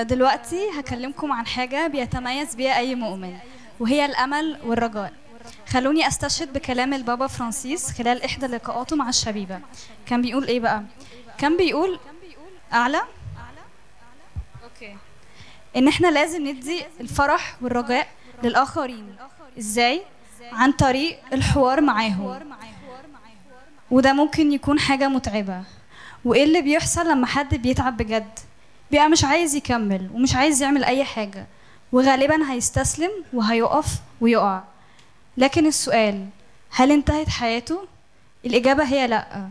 دلوقتي هكلمكم عن حاجة بيتميز بيها أي مؤمن وهي الأمل والرجاء خلوني أستشهد بكلام البابا فرانسيس خلال إحدى لقاءاته مع الشبيبة كان بيقول إيه بقى؟ كان بيقول أعلى أوكي إن إحنا لازم ندي الفرح والرجاء للآخرين إزاي؟ عن طريق الحوار معاهم وده ممكن يكون حاجة متعبة وإيه اللي بيحصل لما حد بيتعب بجد؟ بيبقى مش عايز يكمل ومش عايز يعمل أي حاجة وغالبا هيستسلم وهيقف ويقع لكن السؤال هل انتهت حياته؟ الإجابة هي لأ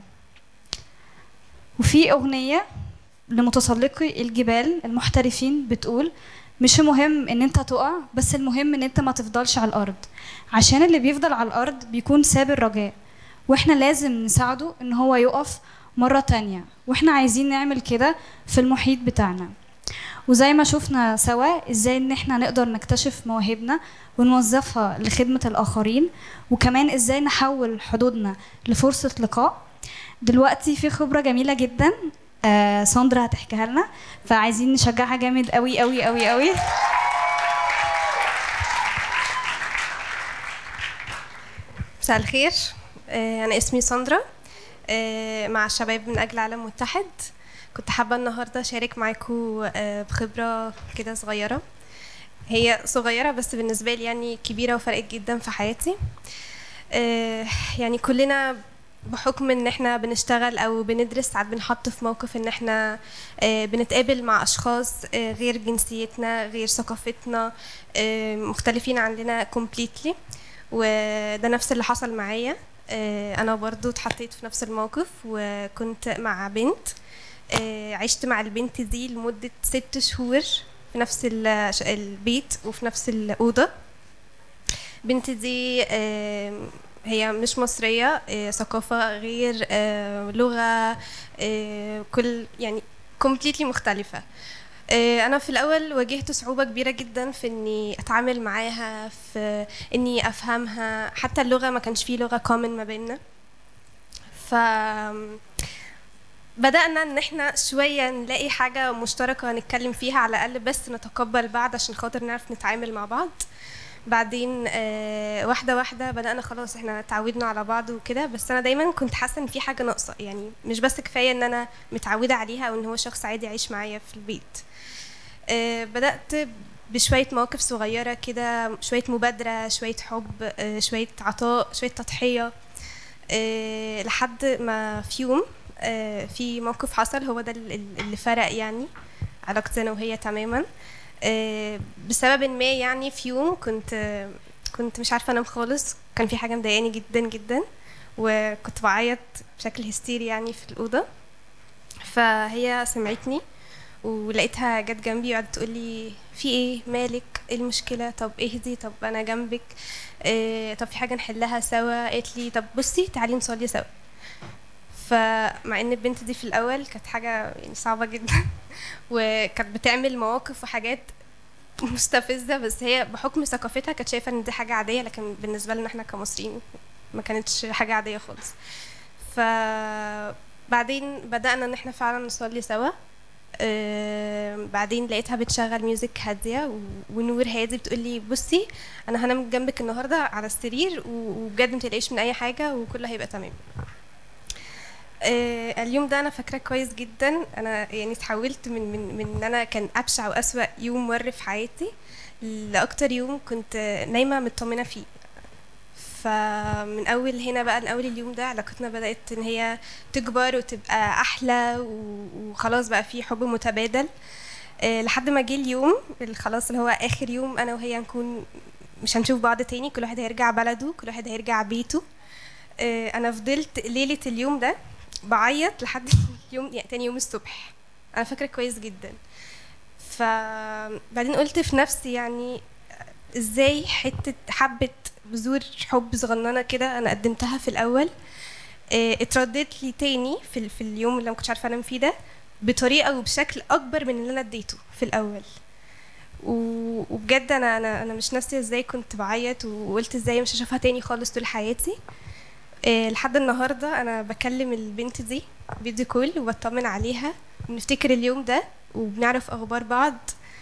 وفي أغنية لمتسلقي الجبال المحترفين بتقول مش مهم ان انت تقع بس المهم ان انت ما تفضلش على الارض عشان اللي بيفضل على الارض بيكون ساب الرجاء واحنا لازم نساعده ان هو يقف مرة تانية واحنا عايزين نعمل كده في المحيط بتاعنا وزي ما شفنا سوا ازاي ان احنا نقدر نكتشف مواهبنا ونوظفها لخدمة الآخرين وكمان ازاي نحول حدودنا لفرصة لقاء دلوقتي في خبرة جميلة جدا آه ساندرا هتحكيها لنا فعايزين نشجعها جامد قوي قوي قوي قوي مساء الخير آه، أنا اسمي ساندرا آه، مع الشباب من أجل عالم متحد كنت حابة النهاردة أشارك معاكم آه، بخبرة كده صغيرة هي صغيرة بس بالنسبة لي يعني كبيرة وفرقت جدا في حياتي آه، يعني كلنا بحكم ان احنا بنشتغل او بندرس ساعات بنحط في موقف ان احنا آه، بنتقابل مع اشخاص آه، غير جنسيتنا غير ثقافتنا آه، مختلفين عننا completely وده نفس اللي حصل معايا آه، انا برضو اتحطيت في نفس الموقف وكنت مع بنت آه، عشت مع البنت دي لمدة ست شهور في نفس ال- البيت وفي نفس الأوضة بنت دي آه، هي مش مصرية آه، ثقافة غير آه، لغة آه، كل يعني completely مختلفة آه، أنا في الأول واجهت صعوبة كبيرة جدا في إني أتعامل معاها في إني أفهمها حتى اللغة ما كانش فيه لغة common ما بيننا ف بدأنا إن إحنا شوية نلاقي حاجة مشتركة نتكلم فيها على الأقل بس نتقبل بعض عشان خاطر نعرف نتعامل مع بعض بعدين آه، واحدة واحدة بدأنا خلاص احنا اتعودنا على بعض وكده بس أنا دايما كنت حاسة إن في حاجة ناقصة يعني مش بس كفاية إن أنا متعودة عليها أو إن هو شخص عادي يعيش معايا في البيت آه، بدأت بشوية مواقف صغيرة كده شوية مبادرة شوية حب آه، شوية عطاء شوية تضحية آه، لحد ما في يوم آه، في موقف حصل هو ده ال- اللي فرق يعني علاقتي أنا وهي تماما آه، بسبب ما يعني في يوم كنت آه، كنت مش عارفة أنام خالص كان في حاجة مضايقاني جدا جدا وكنت بعيط بشكل هستيري يعني في الأوضة فهي سمعتني ولقيتها جت جنبي وقعدت تقول لي في ايه مالك ايه المشكله طب اهدي طب انا جنبك إيه طب في حاجه نحلها سوا قالت لي طب بصي تعالي نصلي سوا فمع ان البنت دي في الاول كانت حاجه يعني صعبه جدا وكانت بتعمل مواقف وحاجات مستفزه بس هي بحكم ثقافتها كانت شايفه ان دي حاجه عاديه لكن بالنسبه لنا احنا كمصريين ما كانتش حاجه عاديه خالص فبعدين بدأنا ان احنا فعلا نصلي سوا آه، بعدين لقيتها بتشغل ميوزك هاديه و- ونور هادي بتقول لي بصي انا هنام جنبك النهارده على السرير و- وبجد ما تقلقيش من اي حاجه وكله هيبقى تمام آه، اليوم ده انا فاكراه كويس جدا انا يعني اتحولت من من من ان انا كان ابشع واسوا يوم مر في حياتي لاكتر يوم كنت نايمه مطمنه فيه فمن اول هنا بقى من اول اليوم ده علاقتنا بدات ان هي تكبر وتبقى احلى و- وخلاص بقى في حب متبادل آه، لحد ما جه اليوم اللي خلاص اللي هو اخر يوم انا وهي هنكون مش هنشوف بعض تاني كل واحد هيرجع بلده كل واحد هيرجع بيته آه، انا فضلت ليله اليوم ده بعيط لحد يوم يعني تاني يوم الصبح انا فاكره كويس جدا فبعدين قلت في نفسي يعني ازاي حته حبه بذور حب صغننه كده انا قدمتها في الاول آه، اتردت لي تاني في, ال- في اليوم اللي ما كنتش عارفه انام فيه ده بطريقه وبشكل اكبر من اللي انا اديته في الاول و- وبجد انا انا انا مش ناسيه ازاي كنت بعيط وقلت ازاي مش هشوفها تاني خالص طول حياتي آه، لحد النهارده انا بكلم البنت دي فيديو كول وبطمن عليها بنفتكر اليوم ده وبنعرف اخبار بعض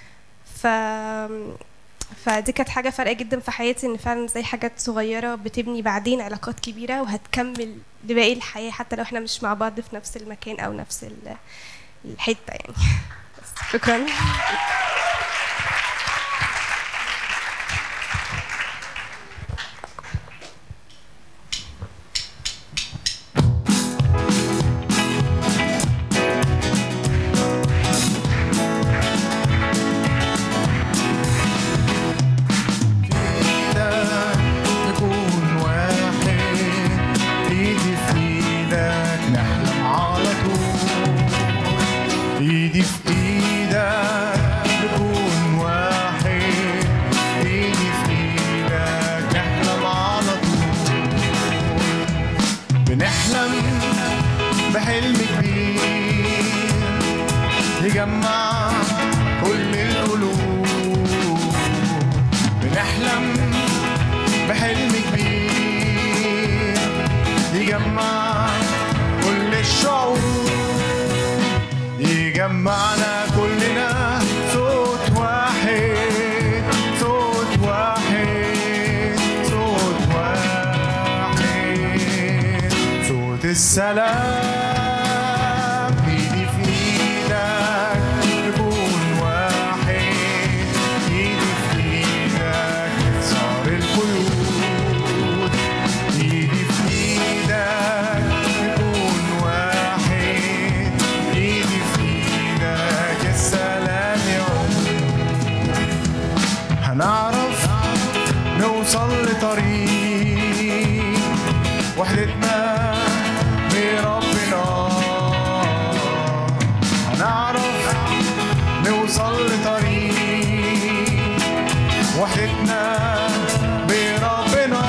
ف فدي كانت حاجة فارقة جدا في حياتي ان فعلا زي حاجات صغيرة بتبني بعدين علاقات كبيرة وهتكمل لباقي الحياة حتى لو احنا مش مع بعض في نفس المكان او نفس ال- الحتة يعني بس شكرا ايدك نكون واحد ايدي في ايدك نحلم على طول ايدي في ايدك نكون واحد ايدي في ايدك نحلم على طول بنحلم بحلم كبير يجمع كل القلوب بنحلم بحلم كبير يجمع كل الشعوب يجمعنا كلنا صوت واحد صوت واحد صوت واحد صوت السلام ايدي في ايدك نكون واحد ايدي في ايدك نكسر القيود ايدي في ايدك نكون واحد ايدي في ايدك السلام يعم هنعرف نوصل لطريق وحدتنا بربنا هنعرف نوصل لطريق وحدتنا بربنا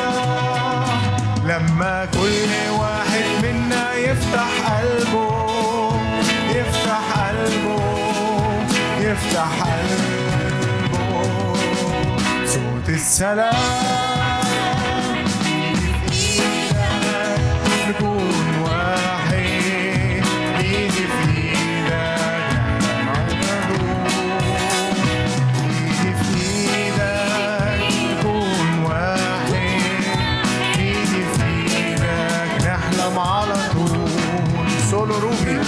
لما كل واحد منا يفتح قلبه يفتح قلبه يفتح قلبه صوت السلام يجي في ايدك نكون واحد يجي في ايدك نعلم الغروب يجي في ايدك نكون واحد يجي في ايدك نحلم على طول سولو روبي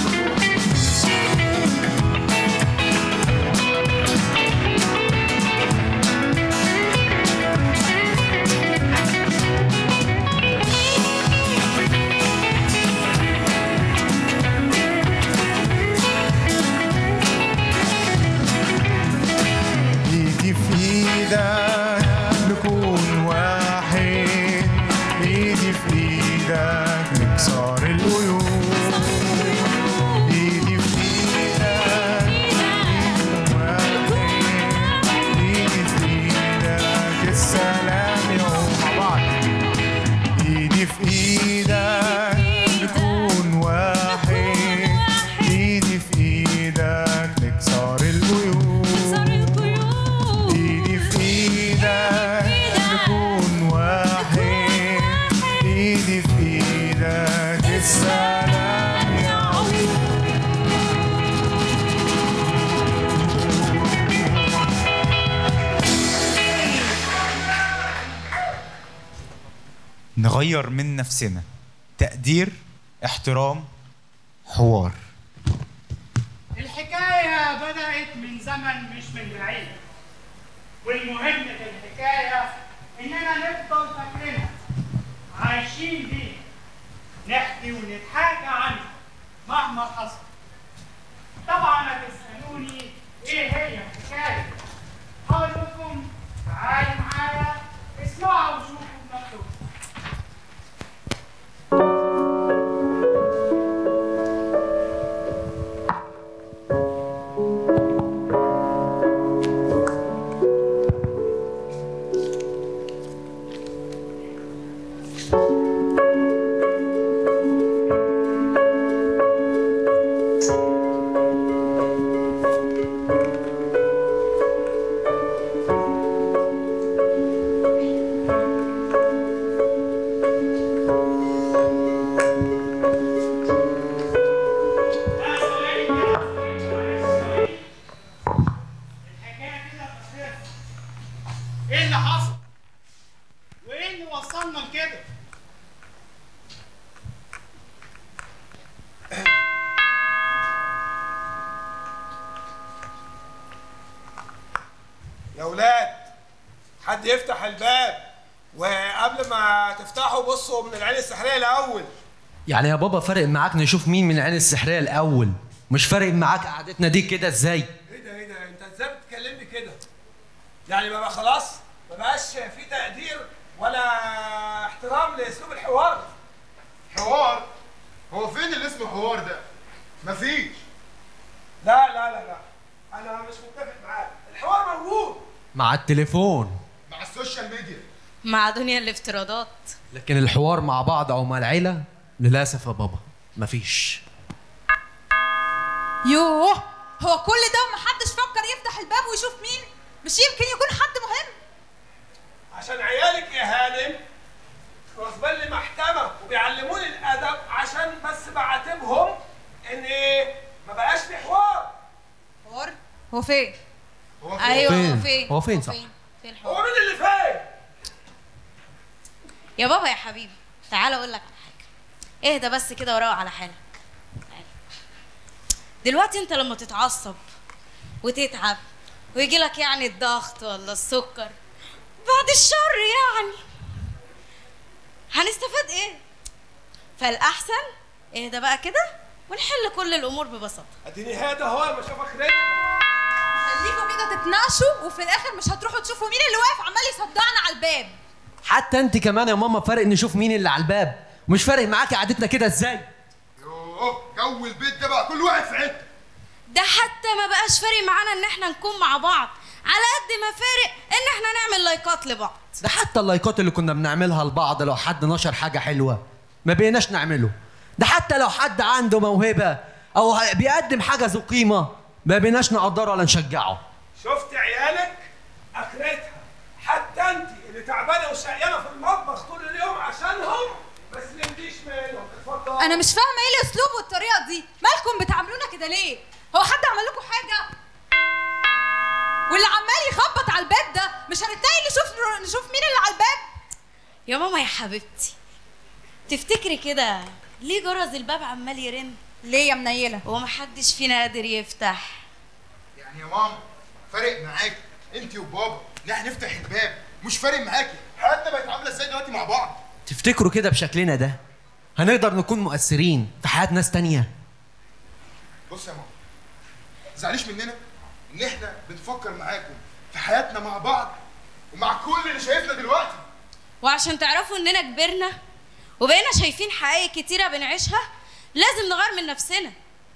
ايدي في ايدك نكون واحد ايدي في ايدك نكسر القيود ايدي في ايدك نكون واحد ايدي في ايدك السلام يوم مع بعض ايدي في ايدك نكون واحد ايدي في ايدك نكسر القيود ايدي في ايدك نكون واحد ايدي في ايدك السلام يعود نغير من نفسنا تقدير احترام حوار الحكاية بدأت من زمن مش من بعيد والمهم في الحكاية إننا نفضل فاكرينها عايشين بيها نحكي ونتحاكى عنها مهما حصل طبعا هتسألوني إيه هي الحكاية هقول لكم تعالوا معايا اسمعوا وشوفوا بنفسكم يا ولاد حد يفتح الباب وقبل ما تفتحوا بصوا من العين السحريه الاول يعني يا بابا فارق معاك نشوف مين من العين السحريه الاول مش فارق معاك قعدتنا دي كده ازاي ايه ده ايه ده انت ازاي بتكلمني كده يعني ما بقى خلاص ما بقاش في تقدير ولا احترام لاسلوب الحوار حوار هو فين اللي اسمه حوار ده مفيش لا لا لا لا انا مش متفق معاك الحوار موجود مع التليفون مع السوشيال ميديا مع دنيا الافتراضات لكن الحوار مع بعض او مع العيله للاسف يا بابا مفيش يوه هو كل ده ومحدش فكر يفتح الباب ويشوف مين مش يمكن يكون حد مهم عشان عيالك يا هانم واخدين لي محكمه وبيعلموني الادب عشان بس بعاتبهم ان ايه ما بقاش في حوار حوار هو فين هو ايوه فين؟ هو فين هو فين صح؟ فين فين هو الحوار مين اللي فين يا بابا يا حبيبي تعال اقول لك على حاجه اهدى بس كده وروق على حالك تعال. دلوقتي انت لما تتعصب وتتعب ويجي لك يعني الضغط ولا السكر بعد الشر يعني هنستفاد ايه فالاحسن اهدى بقى كده ونحل كل الامور ببساطه اديني هذا هو لما اشوف اخرتها خليكوا كده تتناقشوا وفي الاخر مش هتروحوا تشوفوا مين اللي واقف عمال يصدعنا على الباب حتى انت كمان يا ماما فارق نشوف مين اللي على الباب ومش فارق معاكي قعدتنا كده ازاي يوه جو البيت ده بقى كل واحد في حته ده حتى ما بقاش فارق معانا ان احنا نكون مع بعض على قد ما فارق ان احنا نعمل لايكات لبعض ده حتى اللايكات اللي كنا بنعملها لبعض لو حد نشر حاجه حلوه ما بقيناش نعمله ده حتى لو حد عنده موهبه او ه- بيقدم حاجه ذو قيمه ما بقيناش نقدره ولا نشجعه شفت عيالك اخرتها حتى انت اللي تعبانه وشقيانه في المطبخ طول اليوم عشانهم ما سلمتيش منهم اتفضل انا مش فاهمه ايه الاسلوب والطريقه دي مالكم بتعاملونا كده ليه هو حد عمل لكم حاجه واللي عمال يخبط على الباب ده مش هنتلاقي نشوف نشوف مين اللي على الباب يا ماما يا حبيبتي تفتكري كده ليه جرس الباب عمال يرن ليه يا منيله ومحدش فينا قادر يفتح يعني يا ماما فارق معاك انت وبابا ان احنا نفتح الباب مش فارق معاكي حياتنا بقت عامله ازاي دلوقتي مع بعض تفتكروا كده بشكلنا ده هنقدر نكون مؤثرين في حياه ناس تانية بص يا ماما تزعليش مننا ان احنا بنفكر معاكم في حياتنا مع بعض ومع كل اللي شايفنا دلوقتي وعشان تعرفوا اننا كبرنا وبقينا شايفين حقائق كتيره بنعيشها لازم نغير من نفسنا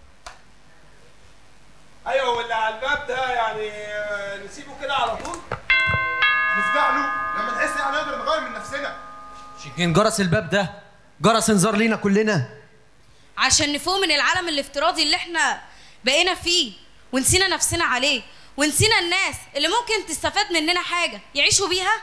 ايوه واللي على الباب ده يعني آه، نسيبه كده على طول هنفتح له لما نحس ان احنا نقدر نغير من نفسنا يمكن جرس الباب ده جرس انذار لينا كلنا عشان نفوق من العالم الافتراضي اللي احنا بقينا فيه ونسينا نفسنا عليه ونسينا الناس اللي ممكن تستفاد مننا حاجه يعيشوا بيها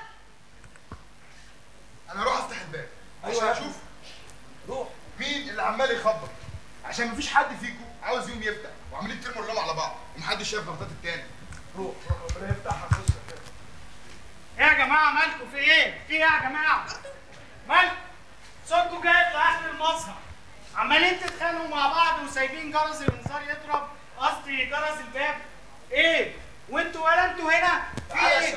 انا اروح افتح الباب أيوة عشان يا اشوف روح مين اللي عمال يخبط عشان مفيش حد فيكم عاوز يوم يفتح وعمالين ترموا اللوم على بعض ومحدش شايف غلطات التاني روح روح ربنا يفتحها خش كده ايه يا جماعه مالكم في ايه؟ في ايه يا جماعه؟ مالكم؟ صوتكم جاي لاخر المسرح عمالين تتخانقوا مع بعض وسايبين جرس الانذار يضرب قصدي جرس الباب ايه؟ وانتوا ولا انتوا هنا؟ في ايه؟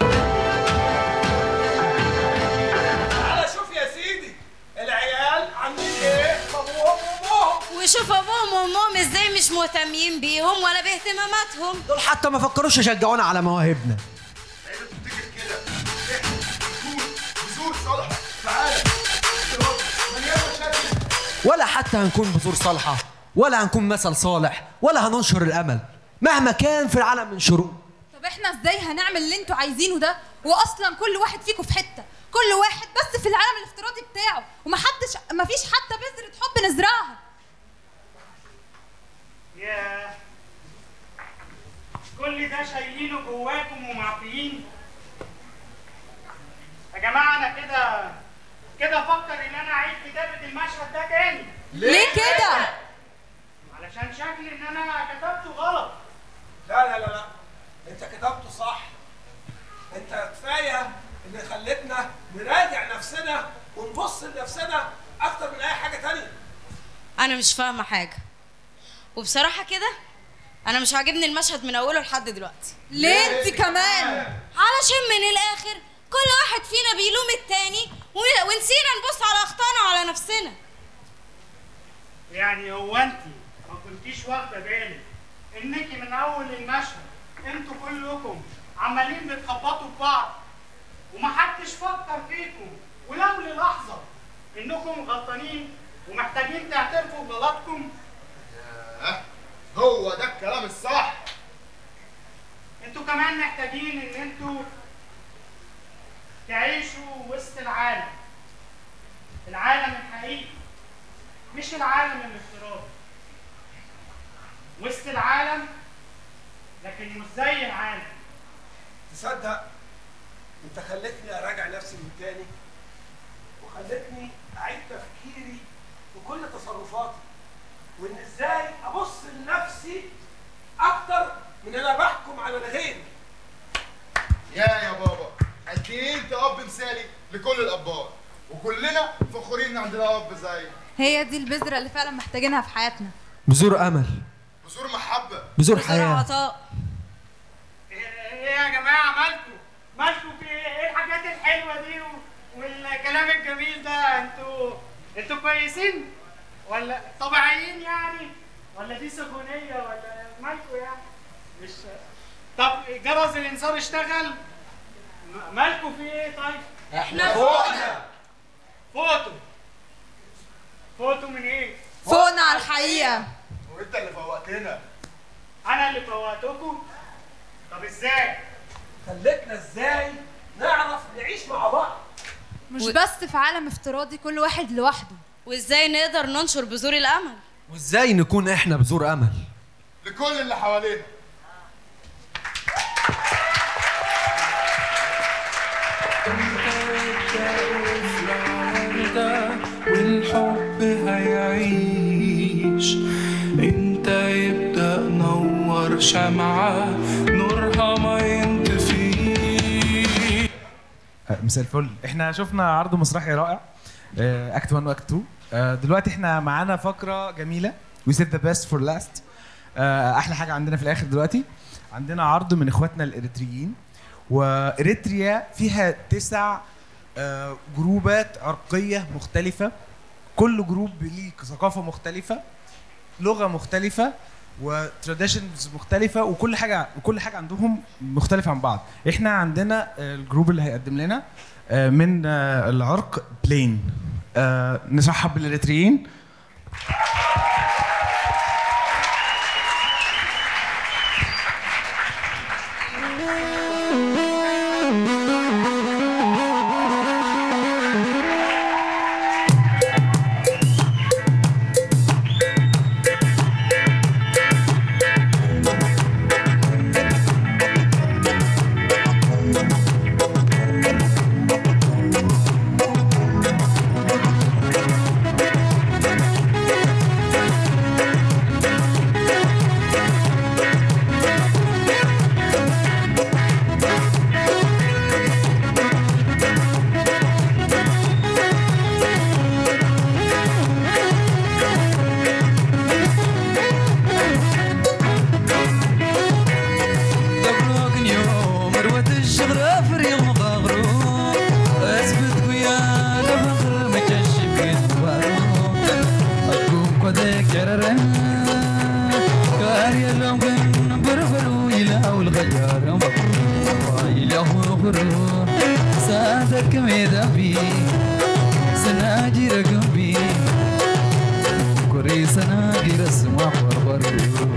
تعالى شوف يا سيدي العيال عاملين ايه؟ بابوهم وامهم وشوف ابوهم وامهم ازاي مش مهتمين بيهم ولا باهتماماتهم دول حتى ما فكروش يشجعونا على مواهبنا عايزة تفتكر كده احنا نكون بذور صالحة في عالم افتراضي مليان مشاكل ولا حتى هنكون بذور صالحه ولا هنكون مثل صالح ولا هننشر الامل مهما كان في العالم من شرور طب احنا ازاي هنعمل اللي انتوا عايزينه ده واصلا كل واحد فيكم في حته كل واحد بس في العالم الافتراضي بتاعه ومحدش مفيش حتى بذرة حب نزرعها ياه كل ده شايلينه جواكم ومعفيين يا جماعه انا كده كده افكر ان انا اعيد كتابه المشهد ده تاني ليه كده علشان شكل ان انا كتبته غلط لا لا لا لا انت كتبته صح انت كفايه اللي خلتنا نراجع نفسنا ونبص لنفسنا اكتر من اي حاجه تانية انا مش فاهمه حاجه وبصراحه كده انا مش عاجبني المشهد من اوله لحد دلوقتي ليه انت كمان علشان من الاخر كل واحد فينا بيلوم التاني و- ونسينا نبص على اخطائنا وعلى نفسنا يعني هو انت ما كنتيش واخده بالك انك من اول المشهد انتوا كلكم عمالين بتخبطوا في بعض ومحدش فكر فيكم ولو للحظه انكم غلطانين ومحتاجين تعترفوا بغلطكم آه، هو ده الكلام الصح انتوا كمان محتاجين ان انتوا تعيشوا وسط العالم العالم الحقيقي مش العالم الافتراضي وسط العالم لكن مش زي العالم تصدق انت خلتني اراجع نفسي من تاني وخلتني اعيد تفكيري في كل تصرفاتي وان ازاي ابص لنفسي اكتر من انا بحكم على الغير يا يا بابا قد ايه انت اب مثالي لكل الابات وكلنا فخورين ان عندنا اب زيك هي دي البذره اللي فعلا محتاجينها في حياتنا بذور امل بذور محبه بذور بذور حياه عطاء ايه إيه يا جماعه مالكم مالكم في ايه إيه الحاجات الحلوه دي و- والكلام الجميل ده انتوا انتوا كويسين ولا طبيعيين يعني ولا دي سخونيه ولا مالكم يعني مش طب جرس الانذار اشتغل م- مالكم في ايه طيب احنا فوقنا فوتو فوتو من ايه فوقنا على الحقيقه وانت اللي فوقتنا انا اللي فوقتكم طب ازاي خلتنا ازاي نعرف نعيش مع بعض مش و- بس في عالم افتراضي كل واحد لوحده وازاي نقدر ننشر بذور الامل وازاي نكون احنا بذور امل لكل اللي حوالينا والحب هيعيش انت يبدأ نور شمعة نورها ما ينطفيش مساء الفل احنا شفنا عرض مسرحي رائع اكت 1 واكت 2 آه، دلوقتي احنا معانا فقره جميله وي سيف ذا بيست فور لاست احلى حاجه عندنا في الاخر دلوقتي عندنا عرض من اخواتنا الاريتريين واريتريا فيها تسع آه، جروبات عرقيه مختلفه كل جروب ليه ثقافه مختلفه لغه مختلفه وتراديشنز مختلفه وكل حاجه وكل حاجه عندهم مختلفه عن بعض احنا عندنا آه، الجروب اللي هيقدم لنا آه، من آه، العرق بلين آه، نرحب بالاريتريين دبلوك اليوم مروة الشغرة فريق مغاغرو اثبت ويا نفخر مكشف يتوارو اكون كودك جررن كاري اللوم كن برفرو يلاو الغجار يلاو غرو سادك ميدا بي سناجي رقم بي كوري سناجي رسمة بربرو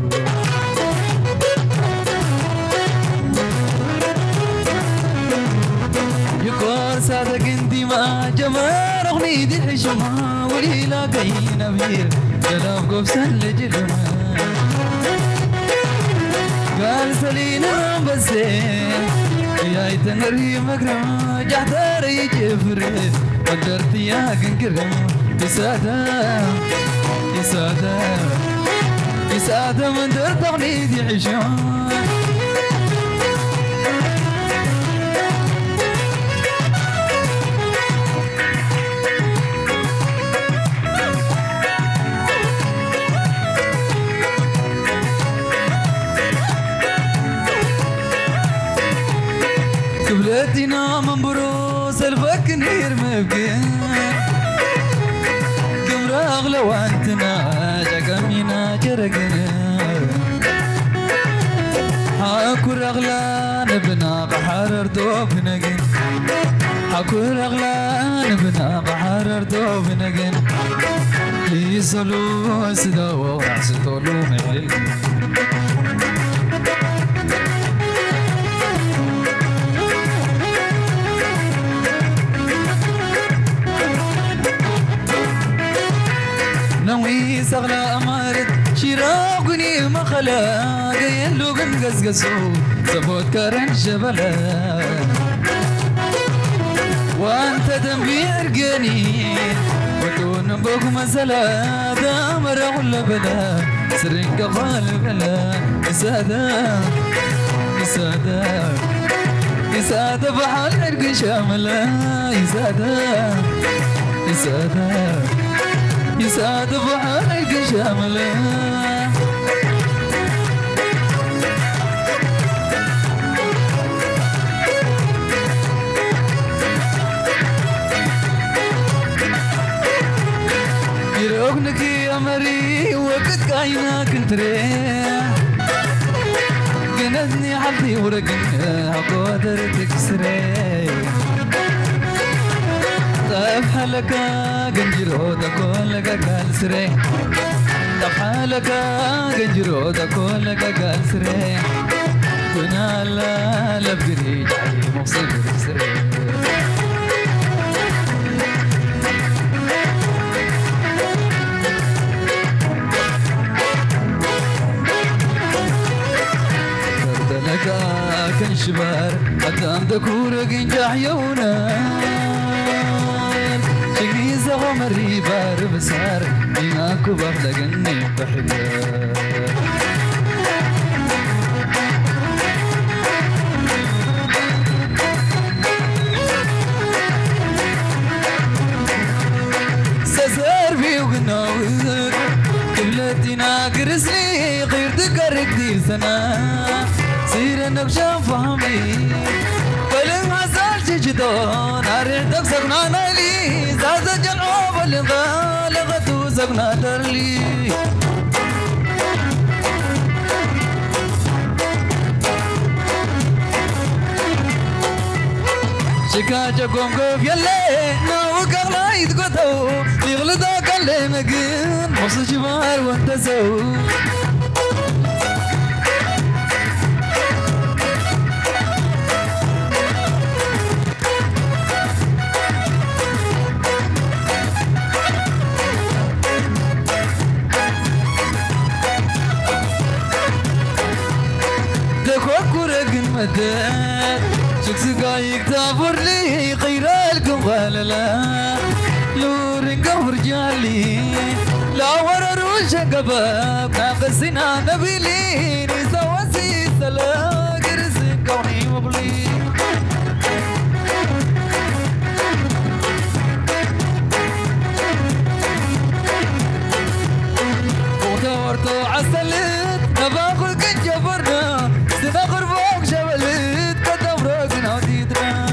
يقول صادق انتي ما جمال اغني دي الحشمة ولي لاقينا بير جلاب قفصن لجرمة قال سلينا بس يا تنري مكرم جحداري جفري قدرت يا كنكرم يسادا يسادا يسادا من درت اغني دي حشمة قبلتنا من بروس الفكنير مبكين كم راغلة وانتنا جاكمينا جرقنا هاكو رغلان بنا بحرر دوب نجن هاكو رغلان بنا بحرر دوب نجن ليسلو سدو وعسطولو مغيق نوي سغلا أمارت شراغني مخلا قيل لغن قزقزو سبوت كارن شبلا وانت دمبي ارقاني وتون بوك مسلا دامر ولا بلا سرنك خال بلا يسادا يسادا يسادا بحال ارق شاملا يسادا يسادا يسعد بحالك شاملة يروقنك يا مري وقت كاينا كنت ريح قندني حظي ورقنا قدر تكسري طيب حلقة قنجرو دا كل قال سري طيب حلقة قنجرو دا كل قال سري كنا لا لبقري جاي مبسوط سري لك كن شبار قدام دكور قنجح يونا شقيزة غمري بار بسار ديناكو بغلقني بحجار سسار في وقناوك قبلتي ناقرس لي غير ذكرك دي سنة سير نبشا فهمي ولم حصل جدون أردك سقنا نالي زاز جلعو بلغا لغتو سقنا درلي شكاجة قوم قوف يلي ناوك الله يتقطو يغلطو كل مقين مصر جمال وانت سو تفكرك المدى شك سقايك تافر لي غير لكم لا لور قهر جالي لا ورا روش قباب ناقصنا نبيلين سوا سيسلا قرس كوني مبلي ودورتو عسلت نباخل كن جبرنا سنخر فوق شبلت كتب روقنا وديدنا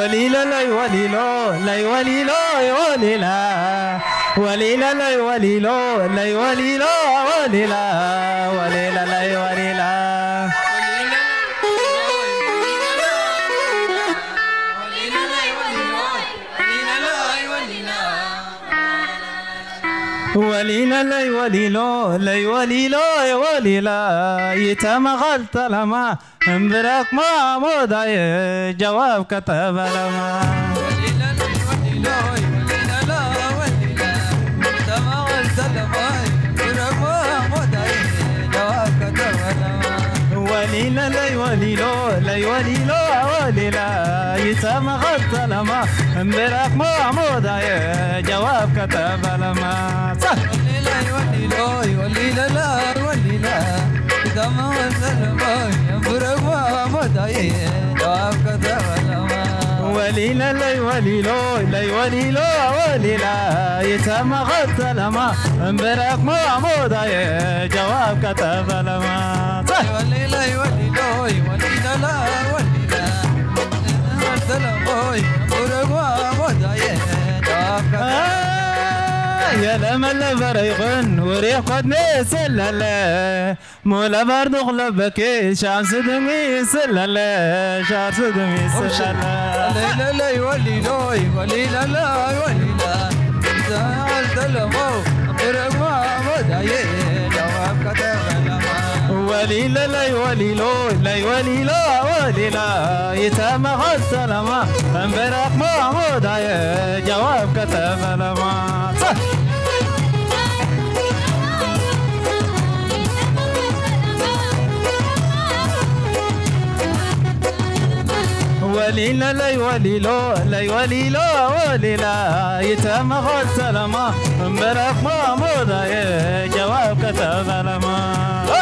وليلا لي وليلو لي وليلو وليلا وليلا لي وليلو لي وليلو وليلا وليلا لي وليلا وليلا لي وليلو لي وليلو وليلا يتم غلط لما امبرك ما موضعي جواب كتب لما وليلا لي وليلو لي وليلو وليلا يتم غلط لما امبرك ما موضعي جواب كتب لما صح وليلا لي وليلو لي وليلو وليلا يتم غلط لما امبرك ما موضعي جواب كتب لما صح يا لما لبريغن وريح قد نسلل مولا برد غلبك شمس دمي سلل شمس دمي سلل ليلى لي ولي لوي ولي لا لا ولي لا زعلت المو برق ما مدعي جواب كتب لما وليلا لي وليلو لي وليلا وليلا يتم غلط لما امبرك محمود جواب كتب لما صح وليلا لي وليلو لي وليلو وليلا يتم غلط لما امبرك محمود جواب كتب لما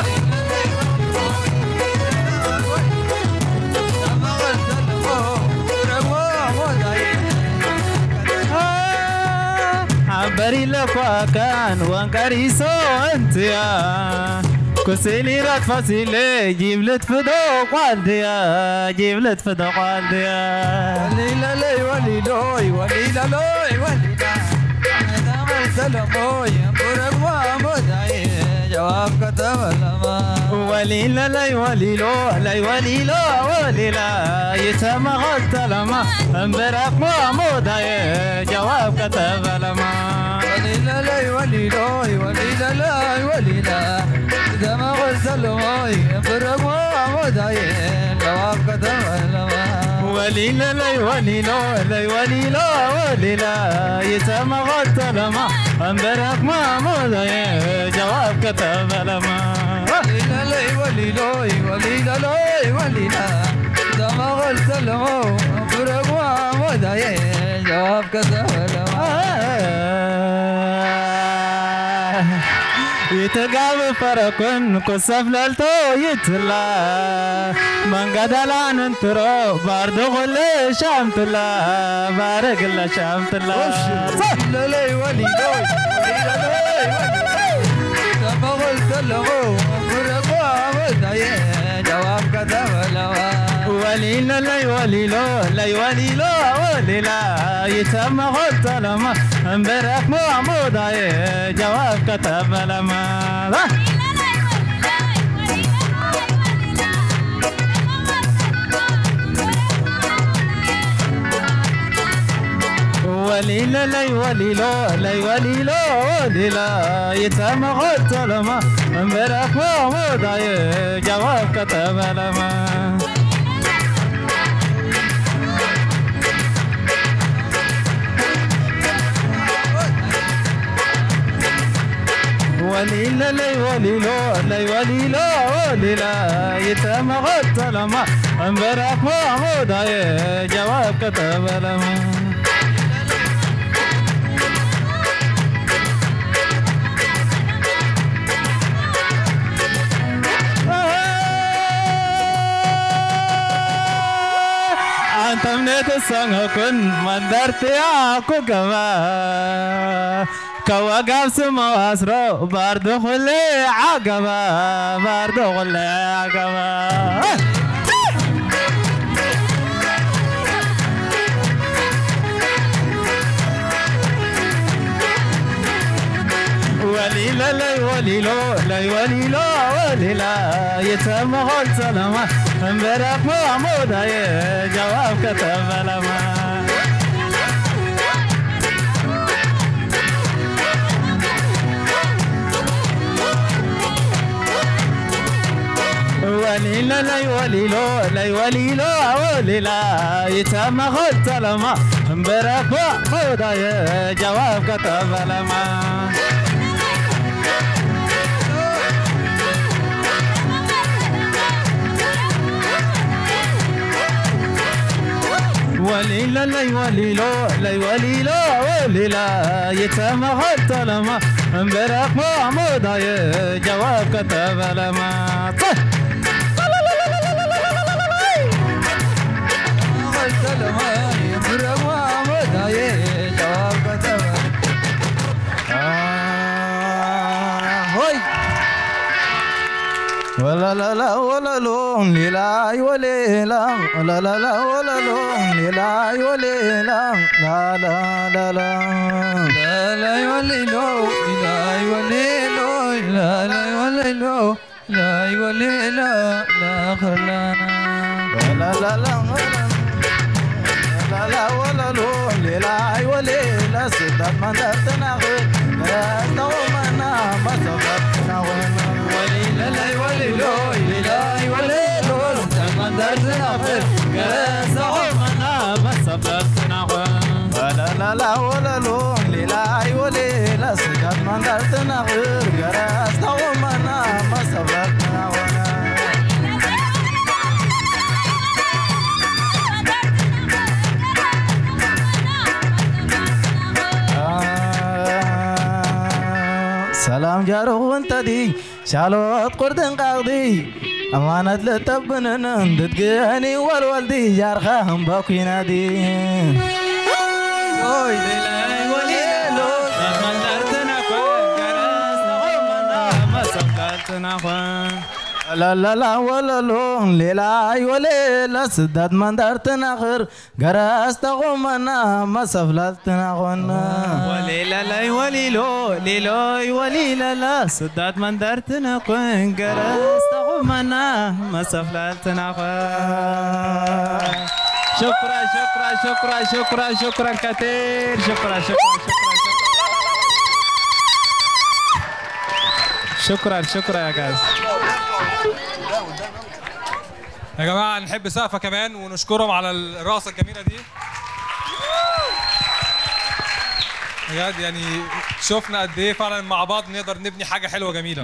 عبري لفاكان وانكريسو انت يا كسيلي رات فاسيلي جيب لت فدوق والديا جيب لت فدوق والديا وليلا لي ولي لوي وليلا لوي وليلا سلموي برق ما مدعي جواب كتب لما وليلا لي وليلو لي وليلو وليلا يتم غلط لما امبرك محمود جواب كتب لما وليلا لي ولي لوي وليلا لي وليلا إذا ما قلت لموي برق ما مدعي جواب كتب لما وليلا لي وليلو لي وليلو وليلا يتم غلط لما امبرك محمود جواب كتب لما وليلا لي ولي لوي وليلا لوي وليلا إذا ما قلت لمو برق ما مدعي جواب كتب لما يتقاب فرقن كسف لالتو يتلا من قدلا ننترو بارد غلي شامتلا بارق الله شامتلا وليلا لي ولي لوي وليلا لوي وليلا إذا ما قلت لمو برق ما مدعي جواب كتب لما وليلا لي وليلو لي وليلو وليلا يتم غلط لما امبرك محمود جواب كتب لما وليلا لي وليلو لي وليلو وليلا يتم غلط لما امبرك محمود جواب كتب لما وليلا لي وليلو لي وليلو وليلا يتم غلط لما امبرك محمود جواب كتب لما أنت منيت السنة كن مندرتي أكو كما كوا سما واسرو باردو خلي عقبة باردو خلي عقبة لا لا ولي لا لا ولي لا ولي لا يتم غول سلامة امبارح محمود يا جواب كتب لما ولي لا لا ولي لا لا ولي لا ولي لا يتم غول سلامة امبارح محمود يا جواب كتب لما ولي لا لا ولي لا لا ولي لا ولي لا يتم غلط لما امبارح محمود يا جواب كتب لما صح غلط لما امبارح محمود يا جواب كتب هوي ولا لا لا ولا لون لا ولا لا ولا لا لا ولا لون لا ولا لا لا لا لا لا لا لا ولا لو لا ولا لو لا لا ولا لو لا ولا لا لا خلانا ولا لا لا ولا لا لا ولا لون لا ولا لا سدد ما درتنا غير لا دومنا ما سبقنا ولا ولي لا لا ولي لو لا ولي لو ما درتنا غير لا دومنا ما سبقنا ولا لا لا ولا لو لا ولي لا سدد ما درتنا غير جراس دومنا ما سبقنا ولا سلام جارو انت دي شالوت قردن قاضي أمانة لتبنن دتقاني والوالدي جارخا هم باكو ينادي اوي ليلى وليلو ما درتنا ما سقطنا لا لا لا ولا لون ليلا ولا لا سداد من درتنا غير جراس تغمنا ما سفلتنا غنا وليلا لا وليلو ليلو وليلا لا سداد من درتنا قن جراس تغمنا ما سفلتنا غنا شكرا شكرا شكرا شكرا شكرا كثير شكرا شكرا شكرا شكرا شكرا يا جاز يا جماعه نحب سقفه كمان ونشكرهم على الرقصه الجميله دي بجد يعني شفنا قد ايه فعلا مع بعض نقدر نبني حاجه حلوه جميله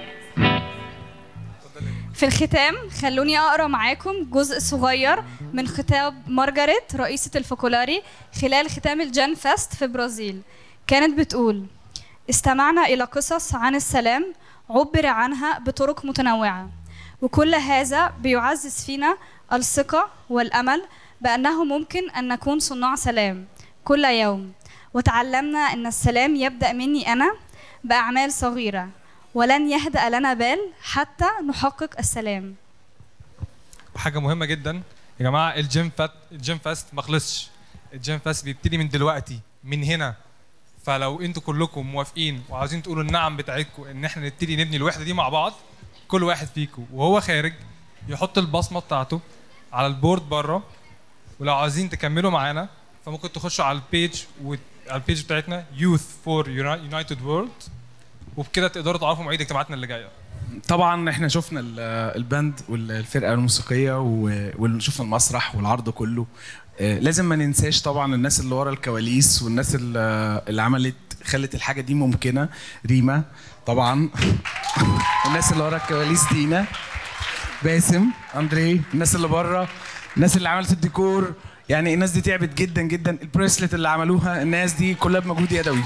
في الختام خلوني اقرا معاكم جزء صغير من خطاب مارجاريت رئيسة الفوكولاري خلال ختام الجان فاست في برازيل كانت بتقول استمعنا إلى قصص عن السلام عبر عنها بطرق متنوعة وكل هذا بيعزز فينا الثقة والأمل بأنه ممكن أن نكون صناع سلام كل يوم وتعلمنا أن السلام يبدأ مني أنا بأعمال صغيرة ولن يهدأ لنا بال حتى نحقق السلام حاجه مهمه جدا يا جماعه الجيم فات الجيم فاست ما خلصش الجيم فاست بيبتدي من دلوقتي من هنا فلو انتوا كلكم موافقين وعاوزين تقولوا النعم بتاعتكم ان احنا نبتدي نبني الوحده دي مع بعض كل واحد فيكم وهو خارج يحط البصمه بتاعته على البورد بره ولو عايزين تكملوا معانا فممكن تخشوا على البيج و... على البيج بتاعتنا Youth for United World وبكده تقدروا تعرفوا مواعيد اجتماعاتنا اللي جايه طبعا احنا شفنا ال- الباند والفرقه الموسيقيه و- وشفنا المسرح والعرض كله آه، لازم ما ننساش طبعا الناس اللي ورا الكواليس والناس اللي اللي عملت خلت الحاجه دي ممكنه ريما طبعا الناس اللي ورا الكواليس دينا باسم اندري الناس اللي بره الناس اللي عملت الديكور يعني الناس دي تعبت جدا جدا البريسلت اللي عملوها الناس دي كلها بمجهود يدوي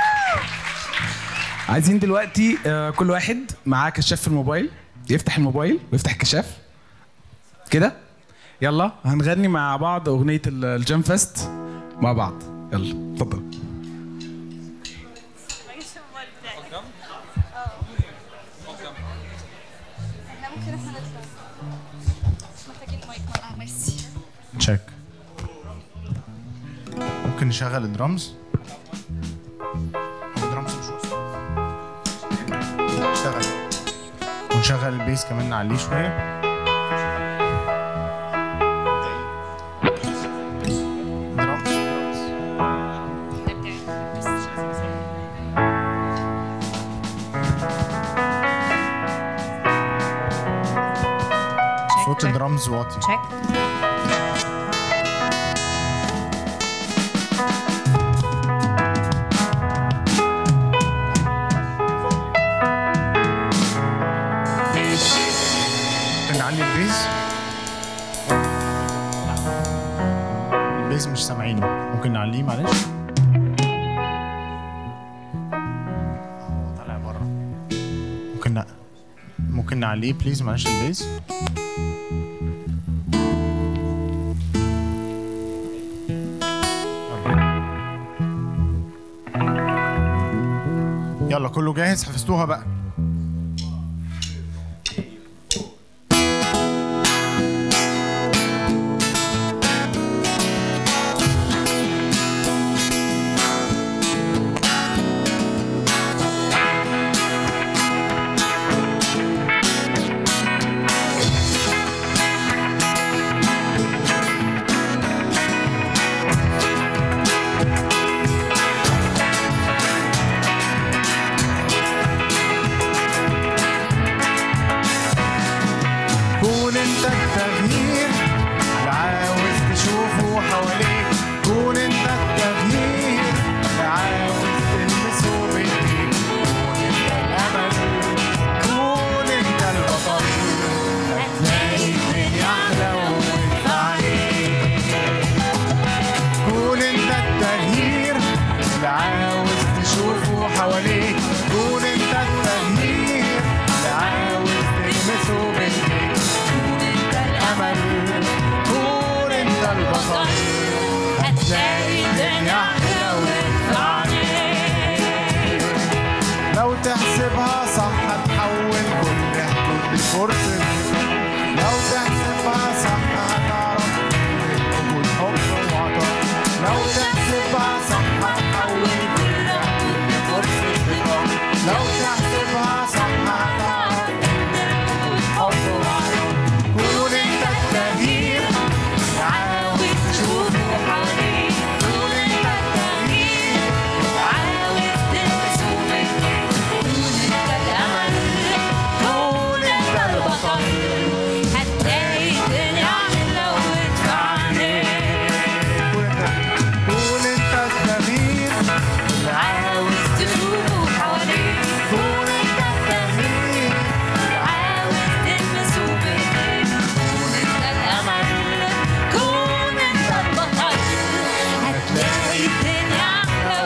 عايزين دلوقتي آه، كل واحد معاه كشاف في الموبايل يفتح الموبايل ويفتح الكشاف كده يلا هنغني مع بعض اغنيه ال- الجام فيست مع بعض يلا اتفضل ممكن احنا نطلع محتاجين مايك اه ميرسي تشيك ممكن نشغل الدرامز هو الدرامز مش واصل ونشغل البيس كمان نعليه شويه صوت الدرامز واطي ممكن نعلي البيز البيز مش سامعينه ممكن نعليه معلش آه، طالع بره ممكن ن... ممكن نعليه بليز معلش البيز يلا كله جاهز حفظتوها بقى كون انت التغيير اللي عاوز تشوفه حواليك كون انت التغيير اللي عاوز تلمسه بايديك كون انت الامل كون انت البطل هتلاقي الدنيا احلى وتنفعني كون انت التغيير اللي عاوز تشوفه حواليك كون انت التغيير اللي عاوز تلمسه بايديك كون انت الامل كون انت البطل هتلاقي الدنيا احلى وتنفعني لو تحسبها صح هتحول كل حدود الفرصة لو تحسبها صح هتعرف وجود حب وعطاء لو تحسبها صح هتحول كل حدود الفرصة لقاء لو تحسبها صح هتعرف وجود حب وعطاء كون انت التغيير اللي عاوز تشوفه حواليك كون انت التغيير اللي عاوز تلمسه بايديك كون انت الامل كون انت البطل هتلاقي الدنيا احلى وتفعني كون انت التغيير اللي عاوز تشوفه حواليك كون انت التغيير اللي عاوز تلمسه بايديك كون انت الامل كون انت البطل هتلاقي الدنيا احلى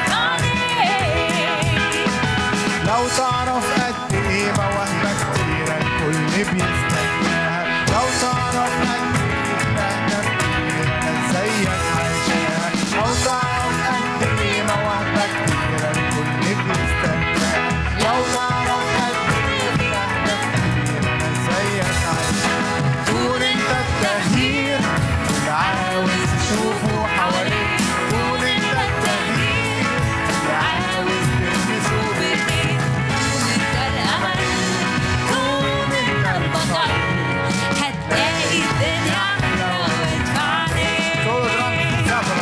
وتفعني لو تعرف قد ايه مواهبك كتيرة الكل بيستناها لو تعرف قد ايه مهنة كتيرة ناس زيك عايشاها لو تعرف قد ايه مواهبك كتيرة الكل بيستناها لو تعرف قد ايه مهنة كتيرة ناس زيك عايشاها كون انت التغيير اللي عاوز تشوفه حواليك كون انت التغيير اللي عاوز تلمسه بايديك كون انت الامل كون انت البطل هتلاقي الدنيا احلى وتفعني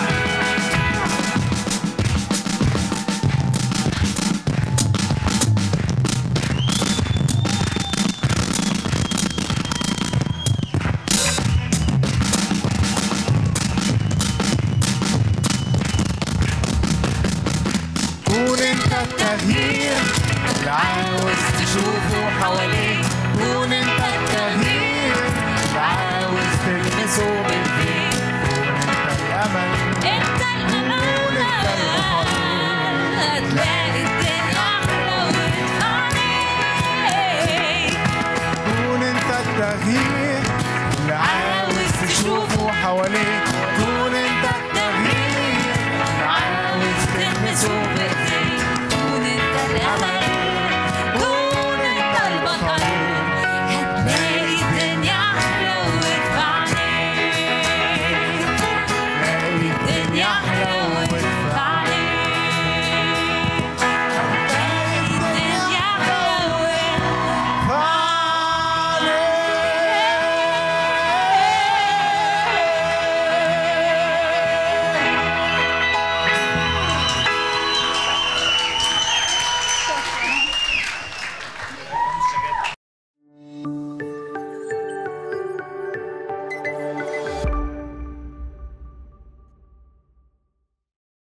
كون انت التغيير اللي عاوز تشوفه حواليك كون انت التغيير اللي عاوز تلمسه بايديك كون انت الامل انت الامل كون انت البطل هتلاقي الدنيا احلى وتفعني كون انت التغيير اللي عاوز تشوفه حواليك كون انت التغيير اللي عاوز تلمسه بايديك